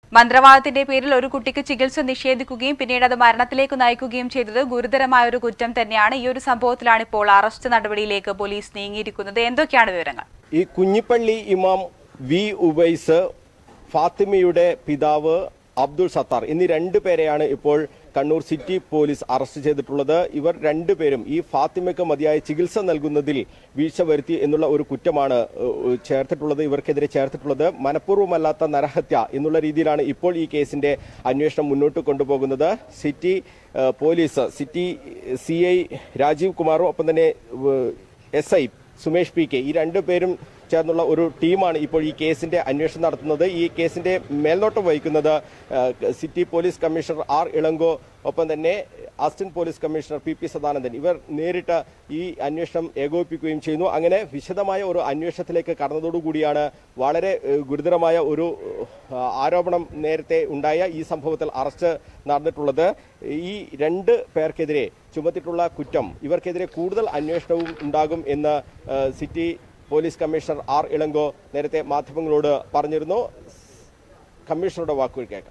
മന്ത്രവാദത്തിന്റെ പേരിൽ ഒരു കുട്ടിക്ക് ചികിത്സ നിഷേധിക്കുകയും പിന്നീട് അത് മരണത്തിലേക്ക് നയിക്കുകയും ചെയ്തത് ഗുരുതരമായ ഒരു കുറ്റം തന്നെയാണ് ഈ ഒരു സംഭവത്തിലാണ് ഇപ്പോൾ അറസ്റ്റ് നടപടിയിലേക്ക് പോലീസ് നീങ്ങിയിരിക്കുന്നത് എന്തൊക്കെയാണ് വിവരങ്ങൾ ഈ കുഞ്ഞിപ്പള്ളി ഇമാം വി ഉവൈസ് ഫാത്തിമയുടെ പിതാവ് അബ്ദുൾ സത്താർ എന്നീ രണ്ടു പേരെയാണ് ഇപ്പോൾ കണ്ണൂർ സിറ്റി പോലീസ് അറസ്റ്റ് ചെയ്തിട്ടുള്ളത് ഇവർ രണ്ടുപേരും ഈ ഫാത്തിമയ്ക്ക് മതിയായ ചികിത്സ നൽകുന്നതിൽ വീഴ്ച വരുത്തി എന്നുള്ള ഒരു കുറ്റമാണ് ഏഹ്, ചേർത്തിട്ടുള്ളത് ഇവർക്കെതിരെ ചേർത്തിട്ടുള്ളത് മനഃപൂർവ്വമല്ലാത്ത നരഹത്യ എന്നുള്ള രീതിയിലാണ് ഇപ്പോൾ ഈ കേസിന്റെ അന്വേഷണം മുന്നോട്ട് കൊണ്ടുപോകുന്നത് സിറ്റി ഏഹ്, police city C I Rajeev കുമാറും ഒപ്പം തന്നെ S I Sumesh P K ഈ രണ്ടു പേരും ചേർന്നുള്ള ഒരു ടീമാണ് ഇപ്പോൾ ഈ കേസിന്റെ അന്വേഷണം നടത്തുന്നത് ഈ കേസിന്റെ മേൽനോട്ടം വഹിക്കുന്നത് ആ, city police commissioner R Elango ഒപ്പം തന്നെ assistant police commissioner P P Sadanandan ഇവർ നേരിട്ട് ഈ അന്വേഷണം ഏകോപിപ്പിക്കുകയും ചെയ്യുന്നു അങ്ങനെ വിശദമായ ഒരു അന്വേഷണത്തിലേക്ക് കടന്നതോടുകൂടിയാണ് വളരെ ഏഹ്, ഗുരുതരമായ ഒരു ആ, ആരോപണം നേരത്തെ ഉണ്ടായ ഈ സംഭവത്തിൽ അറസ്റ്റ് നടന്നിട്ടുള്ളത് ഈ രണ്ട് പേർക്കെതിരെ ചുമത്തിയിട്ടുള്ള കുറ്റം ഇവർക്കെതിരെ കൂടുതൽ അന്വേഷണവും ഉണ്ടാകും എന്ന് ആ, city police commissioner R Elango നേരത്തെ മാധ്യമങ്ങളോട് പറഞ്ഞിരുന്നു കമ്മീഷണറുടെ വാക്കുകൾ കേൾക്കാം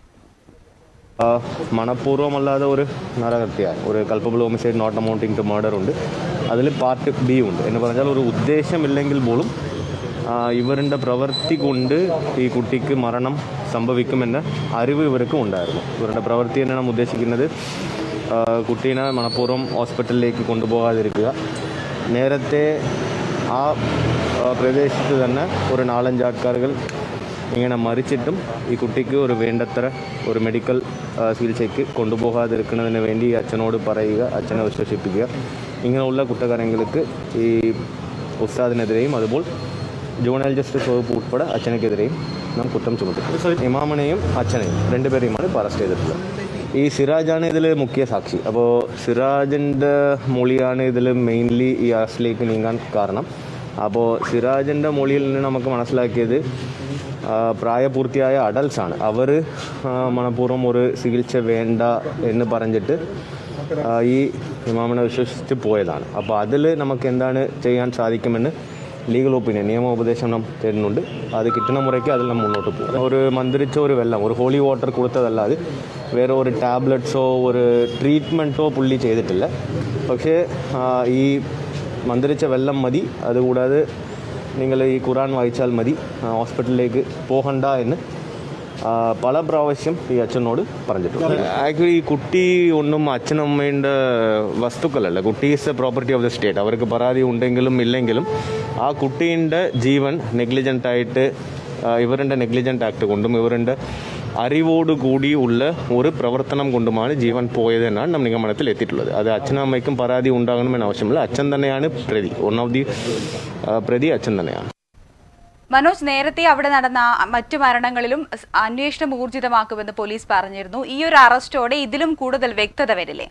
ആ, മനഃപൂർവ്വമല്ലാതെ ഒരു നരഹത്യ ഒരു culpable homicide not amounting to murder ഉണ്ട് അതിൽ പാർട്ട് ബി ഉണ്ട് എന്ന് പറഞ്ഞാൽ ഒരു ഉദ്ദേശമില്ലെങ്കിൽ പോലും ആ, ഇവരുടെ പ്രവൃത്തി കൊണ്ട് ഈ കുട്ടിക്ക് മരണം സംഭവിക്കുമെന്ന അറിവ് ഇവർക്ക് ഉണ്ടായിരുന്നു ഇവരുടെ പ്രവൃത്തി തന്നെയാണ് ഉദ്ദേശിക്കുന്നത് ആ, കുട്ടീനെ മനഃപൂർവ്വം ഹോസ്പിറ്റലിലേക്ക് കൊണ്ടുപോകാതിരിക്കുക നേരത്തെ ആ ആ, പ്രദേശത്ത് തന്നെ ഒരു നാലഞ്ച് ആൾക്കാരുകൾ ഇങ്ങനെ മരിച്ചിട്ടും ഈ കുട്ടിക്ക് ഒരു വേണ്ടത്ര ഒരു മെഡിക്കൽ ആ, ചികിത്സയ്ക്ക് കൊണ്ടുപോകാതിരിക്കുന്നതിന് വേണ്ടി ഈ അച്ഛനോട് പറയുക അച്ഛനെ വിശ്വസിപ്പിക്കുക ഇങ്ങനെയുള്ള കുറ്റകാരങ്ങൾക്ക് ഈ ഉസ്താദിനെതിരെയും അതുപോലെ ജൂണൽ ജസ്റ്റിസ് വകുപ്പ് ഉൾപ്പെടെ അച്ഛനെതിരെയും നാം കുറ്റം ചുമത്തി ഇമാമിനെയും അച്ഛനെയും രണ്ടുപേരെയുമാണ് ഇപ്പോൾ അറസ്റ്റ് ചെയ്തിട്ടുള്ളത് ഈ സിറാജാണ് ഇതിൽ മുഖ്യ സാക്ഷി അപ്പോൾ സിറാജിൻ്റെ മൊഴിയാണ് ഇതിൽ മെയിൻലി ഈ അറസ്റ്റിലേക്ക് നീങ്ങാൻ കാരണം അപ്പോൾ സിറാജിൻ്റെ മൊഴിയിൽ നിന്ന് നമുക്ക് മനസ്സിലാക്കിയത് ആ, പ്രായപൂർത്തിയായ അഡൽട്സ് ആണ് അവർ മനഃപൂർവ്വം ഒരു ചികിത്സ വേണ്ട എന്ന് പറഞ്ഞിട്ട് ആ, ഈ ഇമാമിനെ വിശ്വസിച്ച് പോയതാണ് അപ്പോൾ അതിൽ നമുക്ക് എന്താണ് ചെയ്യാൻ സാധിക്കുമെന്ന് ലീഗൽ ഒപ്പീനിയൻ നിയമോപദേശം നാം തരുന്നുണ്ട് അത് കിട്ടുന്ന മുറയ്ക്ക് അതിൽ നാം മുന്നോട്ട് പോകും ഒരു മന്ത്രിച്ച ഒരു വെള്ളം ഒരു ഹോളി വാട്ടർ കൊടുത്തതല്ലാതെ വേറെ ഒരു ടാബ്ലറ്റ്സോ ഒരു ട്രീറ്റ്മെൻറ്റോ പുള്ളി ചെയ്തിട്ടില്ല പക്ഷേ ആ, ഈ മന്ത്രിച്ച വെള്ളം മതി അതുകൂടാതെ നിങ്ങൾ ഈ ഖുറാൻ വായിച്ചാൽ മതി ആ, ഹോസ്പിറ്റലിലേക്ക് പോകണ്ട എന്ന് ആ, പല പ്രാവശ്യം ഈ അച്ഛനോട് പറഞ്ഞിട്ടുണ്ട് ആക്ച്വലി ഈ കുട്ടി ഒന്നും അച്ഛനും അമ്മയുടെ വസ്തുക്കളല്ല കുട്ടി is a property of the state അവർക്ക് പരാതി ഉണ്ടെങ്കിലും ഇല്ലെങ്കിലും ആ കുട്ടീൻ്റെ ജീവൻ നെഗ്ലിജൻ്റ് ആയിട്ട് ആ, ഇവരുടെ നെഗ്ലിജൻ്റ് ആക്ട് കൊണ്ടും ഇവരുടെ അറിവോട് കൂടി ഉള്ള ഒരു പ്രവർത്തനം കൊണ്ടുമാണ് ജീവൻ പോയത് എന്നാണ് നാം നിഗമനത്തിൽ എത്തിയിട്ടുള്ളത് അത് അച്ഛനും അമ്മയ്ക്കും പരാതി ഉണ്ടാകണമെന്ന് ആവശ്യമില്ല അച്ഛൻ തന്നെയാണ് പ്രതി വൺ ഓഫ് ദി പ്രതി അച്ഛൻ തന്നെയാണ് മനോജ് നേരത്തെ അവിടെ നടന്ന മറ്റു മരണങ്ങളിലും സ് അന്വേഷണം ഊർജിതമാക്കുമെന്ന് പോലീസ് പറഞ്ഞിരുന്നു ഈ ഒരു അറസ്റ്റോടെ ഇതിലും കൂടുതൽ വ്യക്തത വരില്ലേ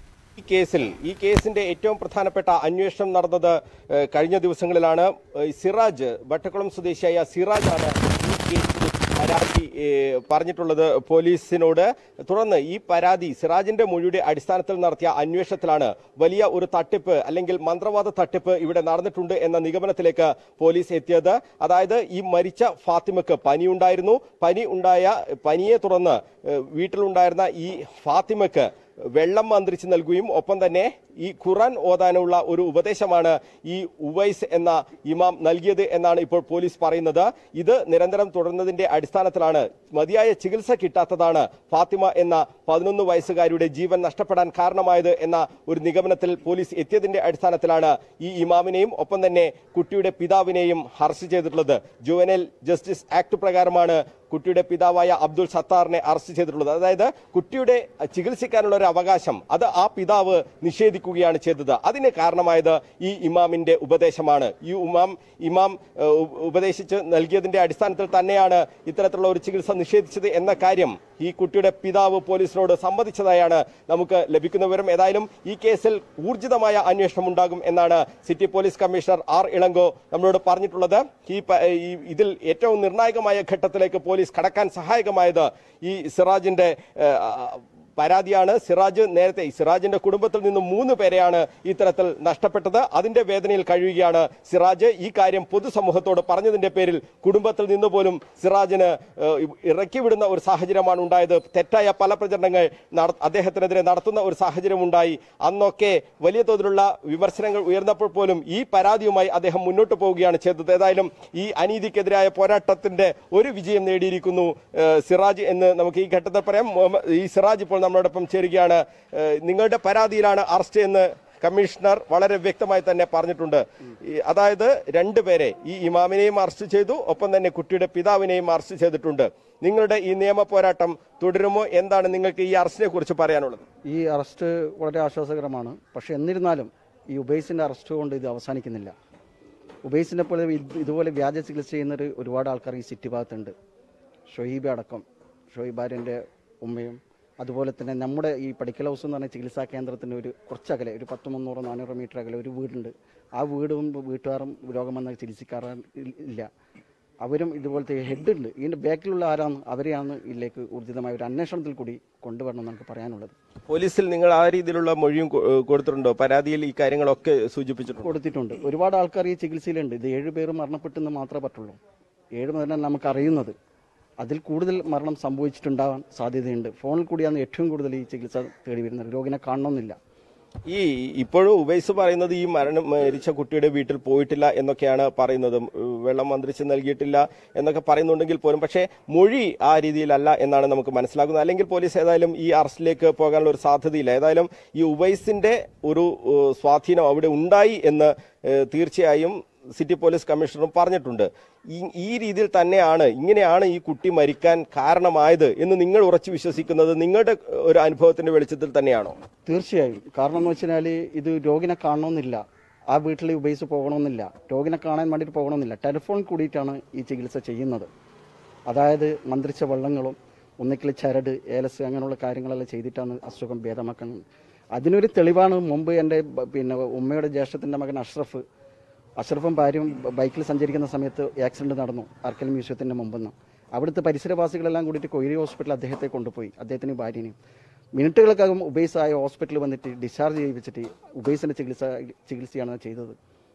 ഈ കേസിൽ ഈ കേസിന്റെ ഏറ്റവും പ്രധാനപ്പെട്ട അന്വേഷണം നടന്നത് ഏഹ്, കഴിഞ്ഞ ദിവസങ്ങളിലാണ് ഏഹ്, സിറാജ് വട്ടക്കുളം സ്വദേശിയായ സിറാജാണ് ഈ കേസിൽ പരാതി ഏഹ്, പറഞ്ഞിട്ടുള്ളത് പോലീസിനോട് തുടർന്ന് ഈ പരാതി സിറാജിന്റെ മൊഴിയുടെ അടിസ്ഥാനത്തിൽ നടത്തിയ അന്വേഷണത്തിലാണ് വലിയ ഒരു തട്ടിപ്പ് അല്ലെങ്കിൽ മന്ത്രവാദ തട്ടിപ്പ് ഇവിടെ നടന്നിട്ടുണ്ട് എന്ന നിഗമനത്തിലേക്ക് പോലീസ് എത്തിയത് അതായത് ഈ മരിച്ച ഫാത്തിമക്ക് പനിയുണ്ടായിരുന്നു പനി ഉണ്ടായ പനിയെ തുടർന്ന് ഏഹ്, വീട്ടിലുണ്ടായിരുന്ന ഈ ഫാത്തിമക്ക് വെള്ളം മന്ത്രിച്ച് നൽകുകയും ഒപ്പം തന്നെ ഈ ഖുറാൻ ഓതാനുള്ള ഒരു ഉപദേശമാണ് ഈ ഉവൈസ് എന്ന ഇമാം നൽകിയത് എന്നാണ് ഇപ്പോൾ പോലീസ് പറയുന്നത് ഇത് നിരന്തരം തുടർന്നതിന്റെ അടിസ്ഥാനത്തിലാണ് മതിയായ ചികിത്സ കിട്ടാത്തതാണ് ഫാത്തിമ എന്ന പതിനൊന്ന് വയസ്സുകാരിയുടെ ജീവൻ നഷ്ടപ്പെടാൻ കാരണമായത് എന്ന ഒരു നിഗമനത്തിൽ പോലീസ് എത്തിയതിന്റെ അടിസ്ഥാനത്തിലാണ് ഈ ഇമാമിനെയും ഒപ്പം തന്നെ കുട്ടിയുടെ പിതാവിനെയും അറസ്റ്റ് ചെയ്തിട്ടുള്ളത് ജുവനൽ ജസ്റ്റിസ് ആക്ട് പ്രകാരമാണ് കുട്ടിയുടെ പിതാവായ അബ്ദുൾ സത്താറിനെ അറസ്റ്റ് ചെയ്തിട്ടുള്ളത് അതായത് കുട്ടിയുടെ ചികിത്സിക്കാനുള്ള ഒരു അവകാശം അത് ആ പിതാവ് നിഷേധിക്കുകയാണ് ചെയ്തത് അതിന് കാരണമായത് ഈ ഇമാമിന്റെ ഉപദേശമാണ് ഈ ഉമാം ഇമാം ഏഹ്, ഉ- ഉപദേശിച്ച് നൽകിയതിന്റെ അടിസ്ഥാനത്തിൽ തന്നെയാണ് ഇത്തരത്തിലുള്ള ഒരു ചികിത്സ നിഷേധിച്ചത് എന്ന കാര്യം ഈ കുട്ടിയുടെ പിതാവ് പോലീസിനോട് സമ്മതിച്ചതായാണ് നമുക്ക് ലഭിക്കുന്ന വിവരം ഏതായാലും ഈ കേസിൽ ഊർജിതമായ അന്വേഷണം ഉണ്ടാകും എന്നാണ് city police commissioner R Elango നമ്മളോട് പറഞ്ഞിട്ടുള്ളത് ഈ പ- ഈ ഇതിൽ ഏറ്റവും നിർണായകമായ ഘട്ടത്തിലേക്ക് പോലീസ് കടക്കാൻ സഹായകമായത് ഈ സിറാജിന്റെ ഏഹ്, പരാതിയാണ് സിറാജ് നേരത്തെ സിറാജിന്റെ കുടുംബത്തിൽ നിന്ന് മൂന്ന് പേരെയാണ് ഇത്തരത്തിൽ നഷ്ടപ്പെട്ടത് അതിന്റെ വേദനയിൽ കഴിയുകയാണ് സിറാജ് ഈ കാര്യം പൊതുസമൂഹത്തോട് പറഞ്ഞതിന്റെ പേരിൽ കുടുംബത്തിൽ നിന്ന് പോലും സിറാജിന് ഏഹ്, ഇറക്കി വിടുന്ന ഒരു സാഹചര്യമാണ് ഉണ്ടായത് തെറ്റായ പല പ്രചരണങ്ങൾ നട- അദ്ദേഹത്തിനെതിരെ നടത്തുന്ന ഒരു സാഹചര്യം ഉണ്ടായി അന്നൊക്കെ വലിയ തോതിലുള്ള വിമർശനങ്ങൾ ഉയർന്നപ്പോൾ പോലും ഈ പരാതിയുമായി അദ്ദേഹം മുന്നോട്ട് പോവുകയാണ് ചെയ്തത് ഏതായാലും ഈ അനീതിക്കെതിരായ പോരാട്ടത്തിന്റെ ഒരു വിജയം നേടിയിരിക്കുന്നു ഏഹ്, സിറാജ് എന്ന് നമുക്ക് ഈ ഘട്ടത്തിൽ പറയാം മുഹമ്മ- ഈ സിറാജ് ഇപ്പോൾ നമ്മളോടൊപ്പം ചേരുകയാണ് ഏഹ്, നിങ്ങളുടെ പരാതിയിലാണ് അറസ്റ്റ് എന്ന് കമ്മീഷണർ വളരെ വ്യക്തമായി തന്നെ പറഞ്ഞിട്ടുണ്ട് ഈ അതായത് രണ്ടുപേരെ ഈ ഇമാമിനെയും അറസ്റ്റ് ചെയ്തു ഒപ്പം തന്നെ കുട്ടിയുടെ പിതാവിനെയും അറസ്റ്റ് ചെയ്തിട്ടുണ്ട് നിങ്ങളുടെ ഈ നിയമ പോരാട്ടം തുടരുമോ എന്താണ് നിങ്ങൾക്ക് ഈ അറസ്റ്റിനെ കുറിച്ച് പറയാനുള്ളത് ഈ അറസ്റ്റ് വളരെ ആശ്വാസകരമാണ് പക്ഷെ എന്നിരുന്നാലും ഈ ഉബൈസിൻ്റെ അറസ്റ്റ് കൊണ്ട് ഇത് അവസാനിക്കുന്നില്ല ഉബൈസിനെ പോലെ ഇത് ഇതുപോലെ വ്യാജ ചികിത്സ ചെയ്യുന്നൊരു ഒരുപാട് ആൾക്കാർ ഈ സിറ്റി ഭാഗത്തുണ്ട് ഷൊഹീബ് അടക്കം ഷൊഹീബ് ആര്യൻ്റെ ഉമ്മയും അതുപോലെ തന്നെ നമ്മുടെ ഈ പഠിക്കൽ ഹൗസ് എന്ന് പറഞ്ഞ ചികിത്സാ കേന്ദ്രത്തിന് ഒരു കുറച്ചകലെ ഒരു പത്ത് മുന്നൂറ് നാനൂറ് മീറ്റർ അകലെ ഒരു വീടുണ്ട് ആ വീടും വീട്ടുകാരും രോഗം വന്ന ചികിത്സിക്കാറ് ഇല്ല അവരും ഇതുപോലത്തെ ഹെഡ് ഉണ്ട് ഇതിൻ്റെ ബാക്കിലുള്ള ആരാണ് അവരെയാണ് ഇതിലേക്ക് ഊർജിതമായ ഒരു അന്വേഷണത്തിൽ കൂടി കൊണ്ടുവരണം എന്ന് നമുക്ക് പറയാനുള്ളത് പോലീസിൽ നിങ്ങൾ ആ രീതിയിലുള്ള മൊഴിയും കൊ- കൊടുത്തിട്ടുണ്ടോ പരാതിയിൽ ഈ കാര്യങ്ങളൊക്കെ സൂചിപ്പിച്ചിട്ടുണ്ട് കൊടുത്തിട്ടുണ്ട് ഒരുപാട് ആൾക്കാർ ഈ ചികിത്സയിലുണ്ട് ഇത് ഏഴ് പേര് മരണപ്പെട്ടെന്ന് മാത്രമേ പറ്റുള്ളൂ ഏഴ് മരണം നമുക്ക് അറിയുന്നത് അതിൽ കൂടുതൽ മരണം സംഭവിച്ചിട്ടുണ്ടാവാൻ സാധ്യതയുണ്ട് ഫോണിൽ കൂടിയാണ് ഏറ്റവും കൂടുതൽ ഈ ചികിത്സ തേടി വരുന്നത് രോഗിനെ കാണണമെന്നില്ല ഈ ഇപ്പോഴും ഉബൈസ് പറയുന്നത് ഈ മരണം മരിച്ച കുട്ടിയുടെ വീട്ടിൽ പോയിട്ടില്ല എന്നൊക്കെയാണ് പറയുന്നത് വെള്ളം മന്ത്രിച്ച് നൽകിയിട്ടില്ല എന്നൊക്കെ പറയുന്നുണ്ടെങ്കിൽ പോലും പക്ഷേ മൊഴി ആ രീതിയിലല്ല എന്നാണ് നമുക്ക് മനസ്സിലാക്കുന്നത് അല്ലെങ്കിൽ പോലീസ് ഏതായാലും ഈ അറസ്റ്റിലേക്ക് പോകാനുള്ള ഒരു സാധ്യതയില്ല ഏതായാലും ഈ ഉബൈസിന്റെ ഒരു ഏഹ്, സ്വാധീനം അവിടെ ഉണ്ടായി എന്ന് ഏഹ്, തീർച്ചയായും സിറ്റി പോലീസ് കമ്മീഷണറും പറഞ്ഞിട്ടുണ്ട് ഈ ഈ രീതിയിൽ തന്നെയാണ് ഇങ്ങനെയാണ് ഈ കുട്ടി മരിക്കാൻ കാരണമായത് എന്ന് നിങ്ങൾ ഉറച്ചു വിശ്വസിക്കുന്നത് നിങ്ങളുടെ ഒരു അനുഭവത്തിന്റെ വെളിച്ചത്തിൽ തന്നെയാണോ തീർച്ചയായും കാരണം എന്ന് വെച്ചാൽ ഇത് രോഗിനെ കാണണമെന്നില്ല ആ വീട്ടിൽ ഉപയോഗിച്ച് പോകണമെന്നില്ല രോഗിനെ കാണാൻ വേണ്ടിയിട്ട് പോകണമെന്നില്ല ടെലിഫോൺ കൂടിയിട്ടാണ് ഈ ചികിത്സ ചെയ്യുന്നത് അതായത് മന്ത്രിച്ച വെള്ളങ്ങളും ഒന്നിക്കൽ ചരട് ഏലസ് അങ്ങനെയുള്ള കാര്യങ്ങളെല്ലാം ചെയ്തിട്ടാണ് അസുഖം ഭേദമാക്കുന്നത് അതിനൊരു തെളിവാണ് മുമ്പ് എൻ്റെ ബ- പിന്നെ ഉമ്മയുടെ ജ്യേഷ്ഠത്തിൻ്റെ മകൻ അഷ്റഫ് അഷ്റഫും ഭാര്യയും ബ- ബൈക്കിൽ സഞ്ചരിക്കുന്ന സമയത്ത് ആക്സിഡന്റ് നടന്നു അർക്കൽ മ്യൂസിയത്തിന്റെ മുമ്പെന്ന് അവിടുത്തെ പരിസരവാസികളെല്ലാം കൂടിയിട്ട് കൊയിരി ഹോസ്പിറ്റൽ അദ്ദേഹത്തെ കൊണ്ടുപോയി അദ്ദേഹത്തിന് ഭാര്യനെയും മിനിറ്റുകൾക്കകം ഉബൈസ് ആയ ഹോസ്പിറ്റലിൽ വന്നിട്ട് ഡിസ്ചാർജ് ചെയ്യിപ്പിച്ചിട്ട് ഉബൈസിന്റെ ചികിത്സ ചികിത്സയാണ് ചെയ്തത്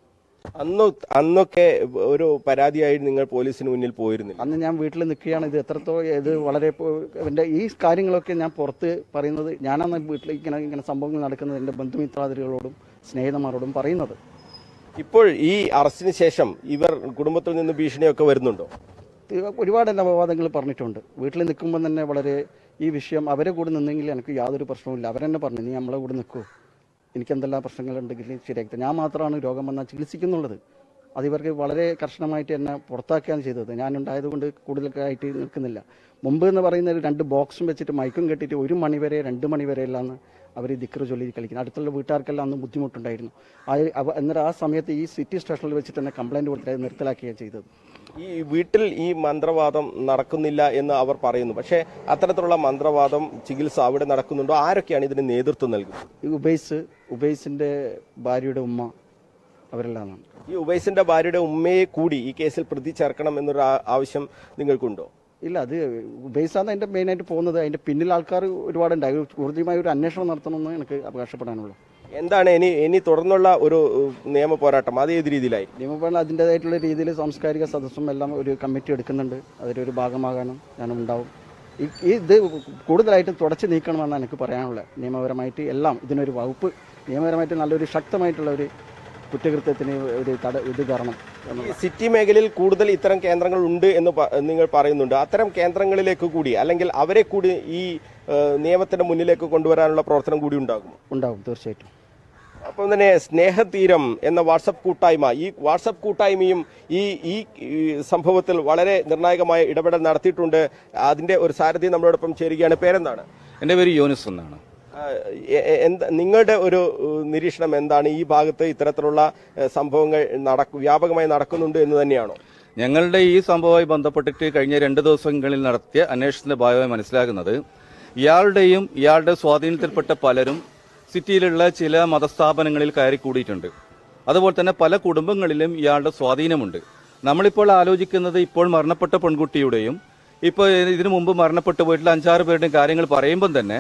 അന്ന് അന്നൊക്കെ ഒരു പരാതിയായി നിങ്ങൾ പോലീസിന് മുന്നിൽ പോയിരുന്നില്ല അന്ന് ഞാൻ വീട്ടിൽ നിൽക്കുകയാണ് ഇത് എത്രത്തോളം ഇത് വളരെ പോ- എൻ്റെ ഈ കാര്യങ്ങളൊക്കെ ഞാൻ പുറത്ത് പറയുന്നത് ഞാനന്ന് വീട്ടിൽ ഇങ്ങനെ ഇങ്ങനെ സംഭവങ്ങൾ നടക്കുന്നത് എൻ്റെ ബന്ധുമിത്രാദികളോടും സ്നേഹിതന്മാരോടും പറയുന്നത് ഇപ്പോൾ ഈ അറസ്റ്റിന് ശേഷം ഇവർ കുടുംബത്തിൽ നിന്ന് ഭീഷണിയൊക്കെ വരുന്നുണ്ടോ ഇത് ഒരുപാട് എൻ്റെ അപവാദങ്ങൾ പറഞ്ഞിട്ടുണ്ട് വീട്ടിൽ നിൽക്കുമ്പോൾ തന്നെ വളരെ ഈ വിഷയം അവരെ കൂടെ നിന്നെങ്കിൽ എനിക്ക് യാതൊരു പ്രശ്നവുമില്ല അവരെന്നെ പറഞ്ഞു നീ നമ്മളെ കൂടെ നിൽക്കൂ എനിക്ക് എന്തെല്ലാം പ്രശ്നങ്ങളുണ്ടെങ്കിൽ ശരിയാക്കി തരാം." ഞാൻ മാത്രമാണ് രോഗം വന്നാൽ ചികിത്സിക്കുന്നുള്ളത് അത് ഇവർക്ക് വളരെ കർശനമായിട്ട് എന്നെ പുറത്താക്കുകയാണ് ചെയ്തത് ഞാനുണ്ടായതുകൊണ്ട് കൂടുതലായിട്ട് നിൽക്കുന്നില്ല മുമ്പ് എന്ന് പറയുന്നത് രണ്ട് ബോക്സും വെച്ചിട്ട് മൈക്കും കെട്ടിയിട്ട് ഒരു മണി വരെ രണ്ട് മണി വരെ എല്ലാന്ന് അവർ ദിക്കറ് ചൊല്ലി കളിക്കുന്നത് അടുത്തുള്ള വീട്ടുകാർക്കെല്ലാം അന്ന് ബുദ്ധിമുട്ടുണ്ടായിരുന്നു ആ അവ- എന്നിട്ട് ആ സമയത്ത് ഈ സിറ്റി സ്റ്റേഷനിൽ വെച്ചിട്ട് തന്നെ കംപ്ലൈൻറ്റ് കൊടുത്തിട്ട് അത് നിർത്തലാക്കുകയാണ് ചെയ്തത് ഈ വീട്ടിൽ ഈ മന്ത്രവാദം നടക്കുന്നില്ല എന്ന് അവർ പറയുന്നു പക്ഷേ അത്തരത്തിലുള്ള മന്ത്രവാദം ചികിത്സ അവിടെ നടക്കുന്നുണ്ടോ ആരൊക്കെയാണ് ഇതിന് നേതൃത്വം നൽകുന്നത് ഈ ഉബൈസ് ഉബൈസിൻ്റെ ഭാര്യയുടെ ഉമ്മ അവരെല്ലാമാണ് ഈ ഉബൈസിന്റെ ഭാര്യയുടെ ഉമ്മയെ കൂടി ഈ കേസിൽ പ്രതി ചേർക്കണം എന്നൊരു ആ- ആവശ്യം നിങ്ങൾക്കുണ്ടോ ഇല്ല അത് ഉബൈസാണ് അതിൻ്റെ മെയിനായിട്ട് പോകുന്നത് അതിൻ്റെ പിന്നിൽ ആൾക്കാർ ഒരുപാടുണ്ട് അത് ഊർജ്ജമായ ഒരു അന്വേഷണം നടത്തണമെന്ന് എനിക്ക് അവകാശപ്പെടാനുള്ളൂ എന്താണ് ഇനി ഇനി തുടർന്നുള്ള ഒരു ഏഹ്, നിയമ പോരാട്ടം അത് ഏത് രീതിയിലായി നിയമഭരണം അതിൻ്റെതായിട്ടുള്ള രീതിയിൽ സാംസ്കാരിക സദസ്സും എല്ലാം ഒരു കമ്മിറ്റി എടുക്കുന്നുണ്ട് അതിലൊരു ഭാഗമാകാനും ഞാനും ഉണ്ടാവും ഈ ഈ ഇത് കൂടുതലായിട്ട് തുടച്ചു നീക്കണമെന്നാണ് എനിക്ക് പറയാനുള്ളത് നിയമപരമായിട്ട് എല്ലാം ഇതിനൊരു വകുപ്പ് നിയമപരമായിട്ട് നല്ലൊരു ശക്തമായിട്ടുള്ള ഒരു കുറ്റകൃത്യത്തിന് ഒരു തട ഇത് തരണം ഈ സിറ്റി മേഖലയിൽ കൂടുതൽ ഇത്തരം കേന്ദ്രങ്ങൾ ഉണ്ട് എന്ന് പ- നിങ്ങൾ പറയുന്നുണ്ട് അത്തരം കേന്ദ്രങ്ങളിലേക്ക് കൂടി അല്ലെങ്കിൽ അവരെ കൂടി ഈ ഏഹ്, നിയമത്തിന്റെ മുന്നിലേക്ക് കൊണ്ടുവരാനുള്ള പ്രവർത്തനം കൂടി ഉണ്ടാകും ഉണ്ടാവും തീർച്ചയായിട്ടും അപ്പം തന്നെ സ്നേഹതീരം എന്ന വാട്സപ്പ് കൂട്ടായ്മ ഈ വാട്സപ്പ് കൂട്ടായ്മയും ഈ ഈ ഈ സംഭവത്തിൽ വളരെ നിർണായകമായ ഇടപെടൽ നടത്തിയിട്ടുണ്ട് അതിന്റെ ഒരു സാരഥി നമ്മളോടൊപ്പം ചേരുകയാണ് പേരെന്താണ് എൻ്റെ പേര് യോനിസ് എന്നാണ് ആ, എ- എ- എന്താ നിങ്ങളുടെ ഒരു ഏഹ്, നിരീക്ഷണം എന്താണ് ഈ ഭാഗത്ത് ഇത്തരത്തിലുള്ള ഏഹ്, സംഭവങ്ങൾ നടക്കു വ്യാപകമായി നടക്കുന്നുണ്ട് എന്ന് തന്നെയാണോ ഞങ്ങളുടെ ഈ സംഭവവുമായി ബന്ധപ്പെട്ടിട്ട് കഴിഞ്ഞ രണ്ട് ദിവസങ്ങളിൽ നടത്തിയ അന്വേഷണത്തിന്റെ ഭാഗമായി മനസ്സിലാക്കുന്നത് ഇയാളുടെയും ഇയാളുടെ സ്വാധീനത്തിൽപ്പെട്ട പലരും സിറ്റിയിലുള്ള ചില മതസ്ഥാപനങ്ങളിൽ കയറി കൂടിയിട്ടുണ്ട് അതുപോലെ തന്നെ പല കുടുംബങ്ങളിലും ഇയാളുടെ സ്വാധീനമുണ്ട് നമ്മളിപ്പോൾ ആലോചിക്കുന്നത് ഇപ്പോൾ മരണപ്പെട്ട പെൺകുട്ടിയുടെയും ഇപ്പോൾ ഇതിനു മുമ്പ് മരണപ്പെട്ടു പോയിട്ടുള്ള അഞ്ചാറ് പേരുടെയും കാര്യങ്ങൾ പറയുമ്പം തന്നെ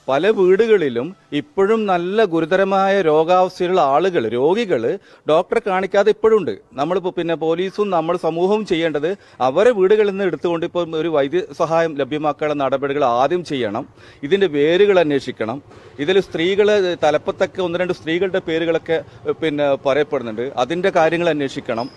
പല വീടുകളിലും ഇപ്പോഴും നല്ല ഗുരുതരമായ രോഗാവസ്ഥയുള്ള ആളുകൾ രോഗികൾ ഡോക്ടറെ കാണിക്കാതെ ഇപ്പോഴും ഉണ്ട് നമ്മളിപ്പോൾ പിന്നെ പോലീസും നമ്മൾ സമൂഹവും ചെയ്യേണ്ടത് അവരെ വീടുകളിൽ നിന്ന് എടുത്തുകൊണ്ട് ഇപ്പോൾ ഒരു വൈദ്യസഹായം ലഭ്യമാക്കാനുള്ള നടപടികൾ ആദ്യം ചെയ്യണം ഇതിന്റെ വേരുകൾ അന്വേഷിക്കണം ഇതിൽ സ്ത്രീകൾ തലപ്പത്തൊക്കെ ഒന്ന് രണ്ട് സ്ത്രീകളുടെ പേരുകളൊക്കെ ഏഹ്, പിന്നെ പറയപ്പെടുന്നുണ്ട് അതിന്റെ കാര്യങ്ങൾ അന്വേഷിക്കണം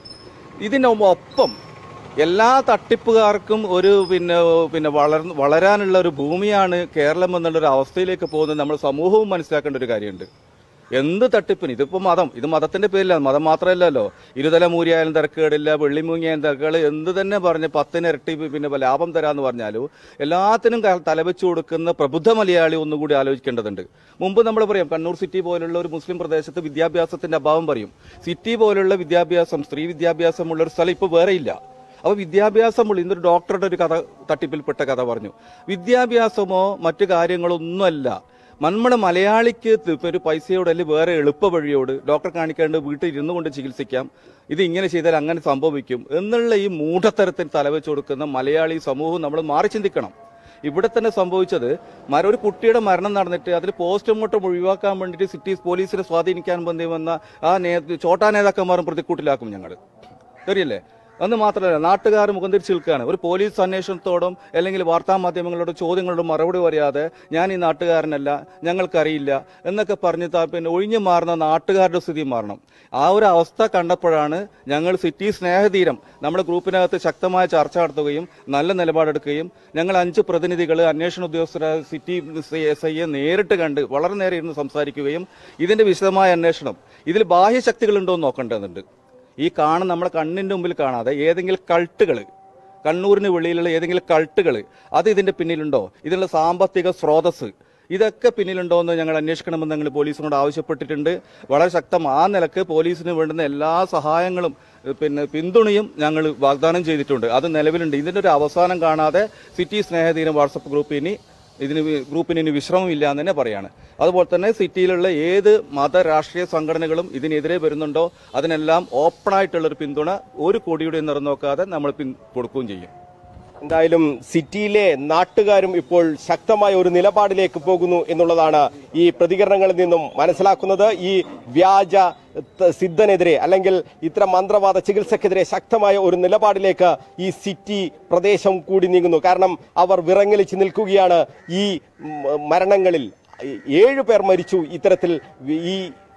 ഇതിനൊപ്പം എല്ലാ തട്ടിപ്പുകാർക്കും ഒരു പിന്നെ പിന്നെ വളർന്ന് വളരാനുള്ള ഒരു ഭൂമിയാണ് കേരളം എന്നുള്ളൊരു അവസ്ഥയിലേക്ക് പോകുന്നത് നമ്മൾ സമൂഹവും മനസ്സിലാക്കേണ്ട ഒരു കാര്യമുണ്ട് എന്ത് തട്ടിപ്പിന് ഇതിപ്പോ മതം ഇത് മതത്തിന്റെ പേരിലാണ് മതം മാത്രമല്ലല്ലോ ഇരുതല മൂരിയായാലും തിരക്കേടില്ല വെള്ളിമൂങ്ങിയായാലും തിരക്കേട് എന്ത് തന്നെ പറഞ്ഞ് പത്തിന് ഇരട്ടി പിന്നെ ലാഭം തരാന്ന് പറഞ്ഞാലും എല്ലാത്തിനും ക- തലവെച്ചു കൊടുക്കുന്ന പ്രബുദ്ധ മലയാളി ഒന്നുകൂടി ആലോചിക്കേണ്ടതുണ്ട് മുമ്പ് നമ്മൾ പറയാം കണ്ണൂർ സിറ്റി പോലുള്ള ഒരു മുസ്ലിം പ്രദേശത്ത് വിദ്യാഭ്യാസത്തിന്റെ അഭാവം പറയും സിറ്റി പോലുള്ള വിദ്യാഭ്യാസം സ്ത്രീ വിദ്യാഭ്യാസമുള്ള ഒരു സ്ഥലം ഇപ്പൊ വേറെയില്ല അപ്പൊ വിദ്യാഭ്യാസമുള്ള ഇന്നൊരു ഡോക്ടറുടെ ഒരു കഥ തട്ടിപ്പിൽപ്പെട്ട കഥ പറഞ്ഞു വിദ്യാഭ്യാസമോ മറ്റു കാര്യങ്ങളോ ഒന്നുമല്ല നമ്മുടെ മലയാളിക്ക് ത് ഇപ്പൊ ഒരു പൈസയോട് അല്ലെങ്കിൽ വേറെ എളുപ്പ വഴിയോട് ഡോക്ടറെ കാണിക്കാണ്ട് വീട്ടിൽ ഇരുന്നു കൊണ്ട് ചികിത്സിക്കാം ഇത് ഇങ്ങനെ ചെയ്താൽ അങ്ങനെ സംഭവിക്കും എന്നുള്ള ഈ മൂഢത്തരത്തിന് തലവെച്ച് കൊടുക്കുന്ന മലയാളി സമൂഹം നമ്മൾ മാറി ചിന്തിക്കണം ഇവിടെ തന്നെ സംഭവിച്ചത് മര ഒരു കുട്ടിയുടെ മരണം നടന്നിട്ട് അതിൽ പോസ്റ്റ്മോർട്ടം ഒഴിവാക്കാൻ വേണ്ടിയിട്ട് സിറ്റി പോലീസിനെ സ്വാധീനിക്കാൻ ബന്ധി വന്ന ആ നേ ചോട്ടാ നേതാക്കന്മാരും പ്രതിക്കൂട്ടിലാക്കും ഞങ്ങൾ ശരിയല്ലേ എന്ന് മാത്രമല്ല നാട്ടുകാർ മുഖം തിരിച്ചു നിൽക്കുകയാണ് ഒരു പോലീസ് അന്വേഷണത്തോടും അല്ലെങ്കിൽ വാർത്താ മാധ്യമങ്ങളോടും ചോദ്യങ്ങളോടും മറുപടി പറയാതെ ഞാൻ ഈ നാട്ടുകാരനല്ല ഞങ്ങൾക്കറിയില്ല എന്നൊക്കെ പറഞ്ഞ് ത- പിന്നെ ഒഴിഞ്ഞു മാറുന്ന നാട്ടുകാരുടെ സ്ഥിതി മാറണം ആ ഒരു അവസ്ഥ കണ്ടപ്പോഴാണ് ഞങ്ങൾ സിറ്റി സ്നേഹതീരം നമ്മുടെ ഗ്രൂപ്പിനകത്ത് ശക്തമായ ചർച്ച നടത്തുകയും നല്ല നിലപാടെടുക്കുകയും ഞങ്ങൾ അഞ്ച് പ്രതിനിധികൾ അന്വേഷണ ഉദ്യോഗസ്ഥരെ സിറ്റി എസ് ഐയെ നേരിട്ട് കണ്ട് വളരെ നേരെ ഇരുന്ന് സംസാരിക്കുകയും ഇതിന്റെ വിശദമായ അന്വേഷണം ഇതിൽ ബാഹ്യശക്തികളുണ്ടോ എന്ന് നോക്കേണ്ടതുണ്ട് ഈ കാണുന്ന നമ്മുടെ കണ്ണിന്റെ മുമ്പിൽ കാണാതെ ഏതെങ്കിലും കൾട്ടുകൾ കണ്ണൂരിന് വെളിയിലുള്ള ഏതെങ്കിലും കൾട്ടുകൾ അത് ഇതിന്റെ പിന്നിലുണ്ടോ ഇതിനുള്ള സാമ്പത്തിക സ്രോതസ് ഇതൊക്കെ പിന്നിലുണ്ടോ എന്ന് ഞങ്ങൾ അന്വേഷിക്കണമെന്ന് ഞങ്ങൾ പോലീസിനോട് ആവശ്യപ്പെട്ടിട്ടുണ്ട് വളരെ ശക്തം ആ നിലക്ക് പോലീസിന് വേണ്ടുന്ന എല്ലാ സഹായങ്ങളും ഏഹ്, പിന്നെ പിന്തുണയും ഞങ്ങൾ വാഗ്ദാനം ചെയ്തിട്ടുണ്ട് അത് നിലവിലുണ്ട് ഇതിന്റെ ഒരു അവസാനം കാണാതെ സിറ്റി സ്നേഹതീരം വാട്സപ്പ് ഗ്രൂപ്പ് ഇനി ഇതിന് വി- ഗ്രൂപ്പിന് ഇനി വിശ്രമമില്ല എന്ന് തന്നെ പറയാണ് അതുപോലെ തന്നെ സിറ്റിയിലുള്ള ഏത് മത രാഷ്ട്രീയ സംഘടനകളും ഇതിനെതിരെ വരുന്നുണ്ടോ അതിനെല്ലാം ഓപ്പണായിട്ടുള്ള ഒരു പിന്തുണ ഒരു കോടിയുടെ നിറം നോക്കാതെ നമ്മൾ പിൻ കൊടുക്കുകയും ചെയ്യും എന്തായാലും സിറ്റിയിലെ നാട്ടുകാരും ഇപ്പോൾ ശക്തമായ ഒരു നിലപാടിലേക്ക് പോകുന്നു എന്നുള്ളതാണ് ഈ പ്രതികരണങ്ങളിൽ നിന്നും മനസ്സിലാക്കുന്നത് ഈ വ്യാജ ത- സിദ്ധനെതിരെ അല്ലെങ്കിൽ ഇത്തരം മന്ത്രവാദ ചികിത്സക്കെതിരെ ശക്തമായ ഒരു നിലപാടിലേക്ക് ഈ സിറ്റി പ്രദേശം കൂടി നീങ്ങുന്നു കാരണം അവർ വിറങ്ങലിച്ച് നിൽക്കുകയാണ് ഈ മ- മരണങ്ങളിൽ ഏഴു പേർ മരിച്ചു ഇത്തരത്തിൽ ഈ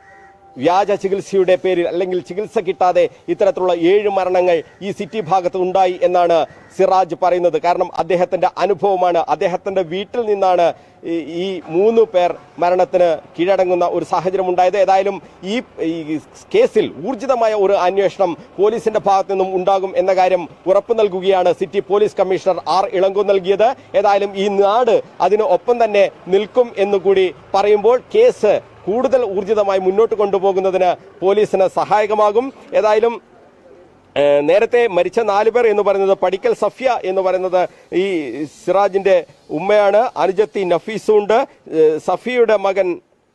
വ്യാജ ചികിത്സയുടെ പേരിൽ അല്ലെങ്കിൽ ചികിത്സ കിട്ടാതെ ഇത്തരത്തിലുള്ള ഏഴ് മരണങ്ങൾ ഈ സിറ്റി ഭാഗത്ത് ഉണ്ടായി എന്നാണ് സിറാജ് പറയുന്നത് കാരണം അദ്ദേഹത്തിന്റെ അനുഭവമാണ് അദ്ദേഹത്തിന്റെ വീട്ടിൽ നിന്നാണ് ഈ- ഈ മൂന്ന് പേർ മരണത്തിന് കീഴടങ്ങുന്ന ഒരു സാഹചര്യം ഉണ്ടായത് ഏതായാലും ഈ ഈ കേസിൽ ഊർജിതമായ ഒരു അന്വേഷണം പോലീസിന്റെ ഭാഗത്തു നിന്നും ഉണ്ടാകും എന്ന കാര്യം ഉറപ്പു നൽകുകയാണ് city police commissioner R Elango നൽകിയത് ഏതായാലും ഈ നാട് അതിന് ഒപ്പം തന്നെ നിൽക്കും എന്നുകൂടി പറയുമ്പോൾ കേസ് കൂടുതൽ ഊർജിതമായി മുന്നോട്ട് കൊണ്ടുപോകുന്നതിന് പോലീസിന് സഹായകമാകും ഏതായാലും ഏഹ്, നേരത്തെ മരിച്ച നാല് പേർ എന്ന് പറയുന്നത് പടിക്കൽ സഫ്യ എന്ന് പറയുന്നത് ഈ സിറാജിന്റെ ഉമ്മയാണ് അനുജത്തി നഫീസുണ്ട് ഏഹ്, സഫിയുടെ മകൻ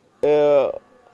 ഏഹ്,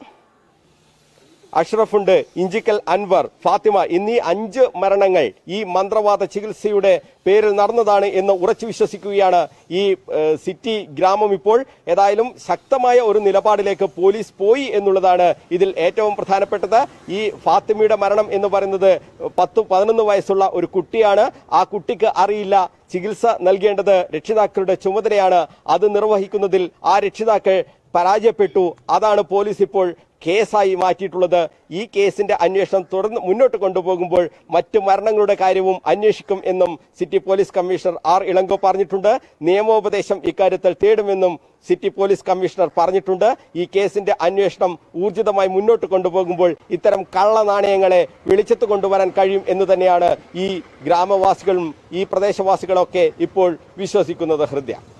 അഷ്റഫുണ്ട് ഇഞ്ചിക്കൽ അൻവർ ഫാത്തിമ എന്നീ അഞ്ച് മരണങ്ങൾ ഈ മന്ത്രവാദ ചികിത്സയുടെ പേരിൽ നടന്നതാണ് എന്ന് ഉറച്ചു വിശ്വസിക്കുകയാണ് ഈ ഏഹ്, സിറ്റി ഗ്രാമം ഇപ്പോൾ ഏതായാലും ശക്തമായ ഒരു നിലപാടിലേക്ക് പോലീസ് പോയി എന്നുള്ളതാണ് ഇതിൽ ഏറ്റവും പ്രധാനപ്പെട്ടത് ഈ ഫാത്തിമയുടെ മരണം എന്ന് പറയുന്നത് പത്ത് പതിനൊന്ന് വയസ്സുള്ള ഒരു കുട്ടിയാണ് ആ കുട്ടിക്ക് അറിയില്ല ചികിത്സ നൽകേണ്ടത് രക്ഷിതാക്കളുടെ ചുമതലയാണ് അത് നിർവഹിക്കുന്നതിൽ ആ രക്ഷിതാക്കൾ പരാജയപ്പെട്ടു അതാണ് പോലീസ് ഇപ്പോൾ കേസായി മാറ്റിയിട്ടുള്ളത് ഈ കേസിന്റെ അന്വേഷണം തുടർന്ന് മുന്നോട്ട് കൊണ്ടുപോകുമ്പോൾ മറ്റു മരണങ്ങളുടെ കാര്യവും അന്വേഷിക്കും എന്നും city police commissioner R Elango പറഞ്ഞിട്ടുണ്ട് നിയമോപദേശം ഇക്കാര്യത്തിൽ തേടുമെന്നും സിറ്റി പോലീസ് കമ്മീഷണർ പറഞ്ഞിട്ടുണ്ട് ഈ കേസിന്റെ അന്വേഷണം ഊർജിതമായി മുന്നോട്ട് കൊണ്ടുപോകുമ്പോൾ ഇത്തരം കള്ള നാണയങ്ങളെ വെളിച്ചത്ത് കൊണ്ടുവരാൻ കഴിയും എന്ന് തന്നെയാണ് ഈ ഗ്രാമവാസികളും ഈ പ്രദേശവാസികളൊക്കെ ഇപ്പോൾ വിശ്വസിക്കുന്നത് ഹൃദയ